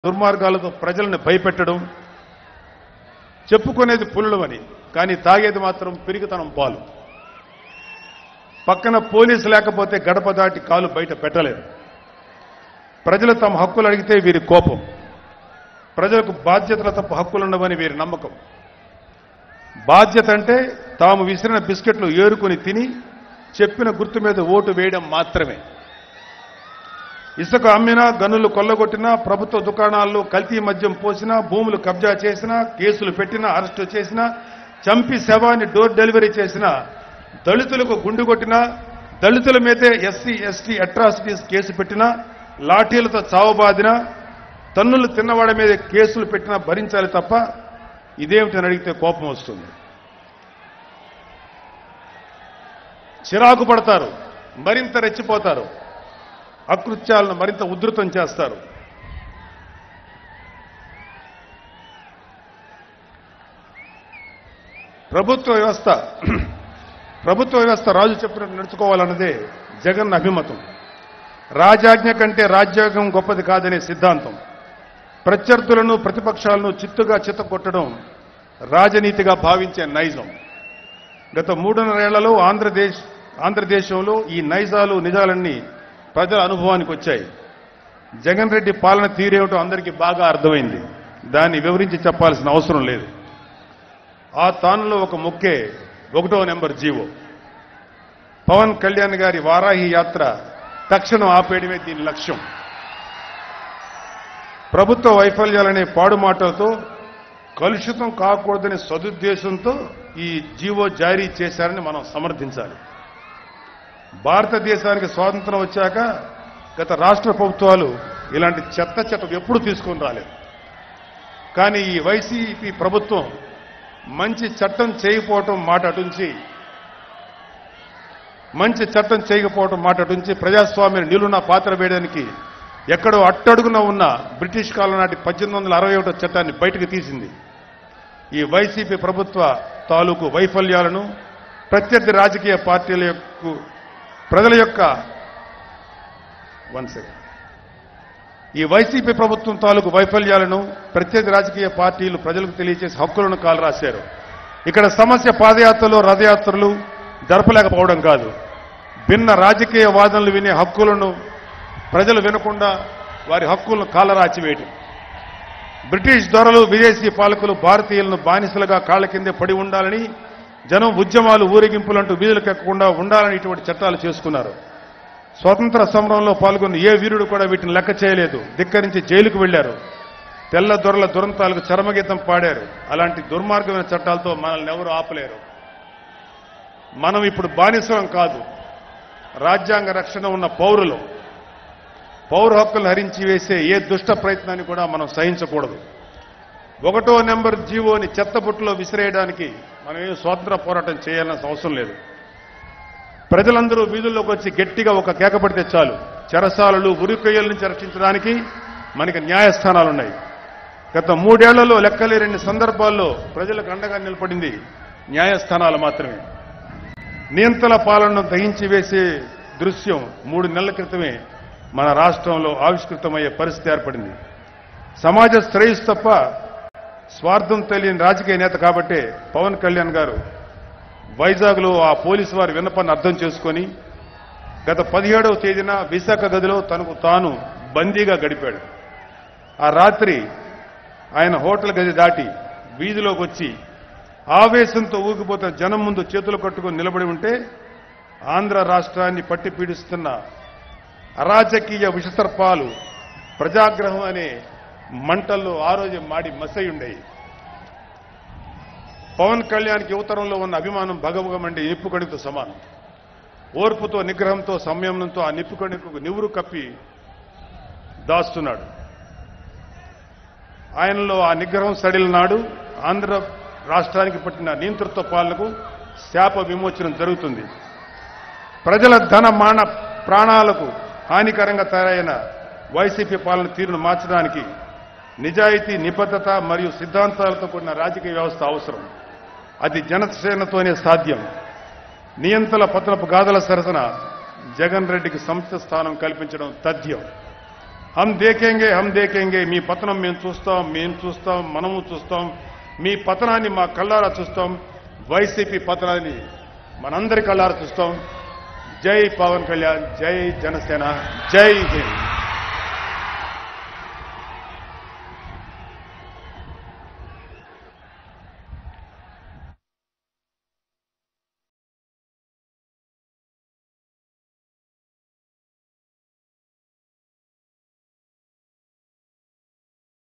దుర్మార్గాలతో ప్రజలను భయపెట్టడం చెప్పుకునేది పుల్లమని కానీ తాగేది మాత్రం పిరిగితనం పాలు పక్కన పోలీసు లేకపోతే గడప దాటి కాలు బయట పెట్టలేరు ప్రజలు తమ హక్కులు అడిగితే వీరి కోపం ప్రజలకు బాధ్యతల తప్ప హక్కులుండవని వీరి నమ్మకం బాధ్యత అంటే తాము విసిరిన బిస్కెట్లు ఏరుకొని తిని చెప్పిన గుర్తు మీద ఓటు వేయడం మాత్రమే ఇసుక అమ్మినా గనులు కొల్లగొట్టినా ప్రభుత్వ దుకాణాల్లో కల్తీ మద్యం పోసినా భూములు కబ్జా చేసినా కేసులు పెట్టినా అరెస్టు చేసినా చంపి శవాన్ని డోర్ డెలివరీ చేసినా దళితులకు గుండు కొట్టినా దళితుల మీదే ఎస్సీ ఎస్టీ అట్రాసిటీస్ కేసు పెట్టినా లాఠీలతో చావబాదినా తన్నులు తిన్నవాడి మీద కేసులు పెట్టినా భరించాలి తప్ప ఇదేమిటని అడిగితే కోపం వస్తుంది చిరాకు పడతారు మరింత రెచ్చిపోతారు అకృత్యాలను మరింత ఉధృతం చేస్తారు ప్రభుత్వ వ్యవస్థ ప్రభుత్వ వ్యవస్థ రాజు చెప్పినట్టు నడుచుకోవాలన్నదే జగన్ అభిమతం రాజాజ్ఞ కంటే రాజ్యాంగం గొప్పది కాదనే సిద్ధాంతం ప్రత్యర్థులను ప్రతిపక్షాలను చిత్తుగా చిత్తకొట్టడం రాజనీతిగా భావించే నైజం గత మూడున్నరేళ్లలో ఆంధ్రదేశ్ ఆంధ్రదేశంలో ఈ నైజాలు నిజాలన్నీ ప్రజల అనుభవానికి వచ్చాయి జగన్ రెడ్డి పాలన తీరేమిటో అందరికీ బాగా అర్థమైంది దాన్ని వివరించి చెప్పాల్సిన అవసరం లేదు ఆ తానులో ఒక ముక్కే ఒకటో నెంబర్ జీవో పవన్ కళ్యాణ్ గారి వారాహి యాత్ర తక్షణం ఆపేయడమే దీని లక్ష్యం ప్రభుత్వ వైఫల్యాలనే పాడు మాటలతో కలుషితం కాకూడదనే సదుద్దేశంతో ఈ జీవో జారీ చేశారని మనం సమర్థించాలి భారతదేశానికి స్వాతంత్రం వచ్చాక గత రాష్ట్ర ప్రభుత్వాలు ఇలాంటి చెత్త చెత్త ఎప్పుడు తీసుకొని రాలేదు కానీ ఈ వైసీపీ ప్రభుత్వం మంచి చట్టం చేయకపోవటం మాట అటుంచి మంచి చట్టం చేయకపోవటం మాట అటుంచి ప్రజాస్వామ్యం నిలున పాత్ర వేయడానికి ఎక్కడో అట్టడుగున ఉన్న బ్రిటిష్ కాలం నాటి పద్దెనిమిది వందల అరవై ఒకటో చట్టాన్ని బయటకు తీసింది ఈ వైసీపీ ప్రభుత్వ తాలూకు వైఫల్యాలను ప్రత్యర్థి రాజకీయ పార్టీల యొక్క ప్రజల యొక్క వన్ సెకండ్ ఈ వైసీపీ ప్రభుత్వం తాలూకు వైఫల్యాలను ప్రత్యర్థి రాజకీయ పార్టీలు ప్రజలకు తెలియచేసి హక్కులను కాలు రాశారు ఇక్కడ సమస్య పాదయాత్రలు రథయాత్రలు జరపలేకపోవడం కాదు భిన్న రాజకీయ వాదనలు వినే హక్కులను ప్రజలు వినకుండా వారి హక్కులను కాలరాచివేయటం బ్రిటిష్ దొరలు విదేశీ పాలకులు భారతీయులను బానిసలుగా కాళ్ల కిందే పడి ఉండాలని జనం ఉద్యమాలు ఊరేగింపులంటూ వీధులకు ఎక్కకుండా ఉండాలని ఇటువంటి చట్టాలు చేసుకున్నారు స్వతంత్ర సమరంలో పాల్గొన్న ఏ వీరుడు కూడా వీటిని లెక్క చేయలేదు ధిక్కరించి జైలుకు వెళ్లారు తెల్ల దొరల దురంతాలకు చరమగీతం పాడారు అలాంటి దుర్మార్గమైన చట్టాలతో మనల్ని ఎవరు ఆపలేరు మనం ఇప్పుడు బానిసలం కాదు రాజ్యాంగ రక్షణ ఉన్న పౌరులు పౌర హక్కులు హరించి వేసే ఏ దుష్ట ప్రయత్నాన్ని కూడా మనం సహించకూడదు ఒకటో నెంబర్ జీవోని చెత్తబుట్టులో విసిరేయడానికి మనం ఏం స్వాతంత్ర పోరాటం చేయాల్సిన అవసరం లేదు ప్రజలందరూ వీధుల్లోకి వచ్చి గట్టిగా ఒక కేక పడితే చాలు చెరసాలలు ఉరికొయ్యల నుంచి రక్షించడానికి మనకి న్యాయస్థానాలున్నాయి గత మూడేళ్లలో లెక్కలేని సందర్భాల్లో ప్రజలకు అండగా నిలబడింది న్యాయస్థానాలు మాత్రమే నియంత్రణ పాలనను దహించి వేసే దృశ్యం మూడు నెలల క్రితమే మన రాష్ట్రంలో ఆవిష్కృతమయ్యే పరిస్థితి ఏర్పడింది సమాజ శ్రేయస్సు తప్ప స్వార్థం తెలియని రాజకీయ నేత కాబట్టే పవన్ కళ్యాణ్ గారు వైజాగ్లో ఆ పోలీసు వారి విన్నపాన్ని అర్థం చేసుకొని గత పదిహేడవ తేదీన విశాఖ గదిలో తనకు తాను బందీగా గడిపాడు ఆ రాత్రి ఆయన హోటల్ గది దాటి వీధిలోకి వచ్చి ఆవేశంతో ఊగిపోతున్న జనం ముందు చేతులు కట్టుకొని నిలబడి ఉంటే ఆంధ్ర రాష్ట్రాన్ని పట్టి పీడిస్తున్న అరాజకీయ విషసర్పాలు ప్రజాగ్రహం అనే మంటల్లో ఆ రోజు మాడి మసై ఉండేవి పవన్ కళ్యాణ్కి యువతరంలో ఉన్న అభిమానం భగభగమండి నిప్పుకణితో సమానం ఓర్పుతో నిగ్రహంతో సంయమనంతో ఆ నిప్పుకణికు నివురు కప్పి దాస్తున్నాడు ఆయనలో ఆ నిగ్రహం సడిలినాడు ఆంధ్ర రాష్ట్రానికి పట్టిన నియంతృత్వ పాలనకు శాప విమోచనం జరుగుతుంది ప్రజల ధన మాన ప్రాణాలకు హానికరంగా తయారైన వైసీపీ పాలన తీరును మార్చడానికి నిజాయితీ నిబద్ధత మరియు సిద్ధాంతాలతో కూడిన రాజకీయ వ్యవస్థ అవసరం అది జనసేనతోనే సాధ్యం నియంతల పతనపు గాథల సరసన జగన్ రెడ్డికి సంస్థ స్థానం కల్పించడం తథ్యం హమ్ దేకేంగే హమ్ దేకేంగే మీ పతనం మేము చూస్తాం మేము చూస్తాం మనము చూస్తాం మీ పతనాన్ని మా కళ్ళారా చూస్తాం వైసీపీ పతనాన్ని మనందరి కళ్ళారా చూస్తాం జై పవన్ కళ్యాణ్ జై జనసేన జై హింద్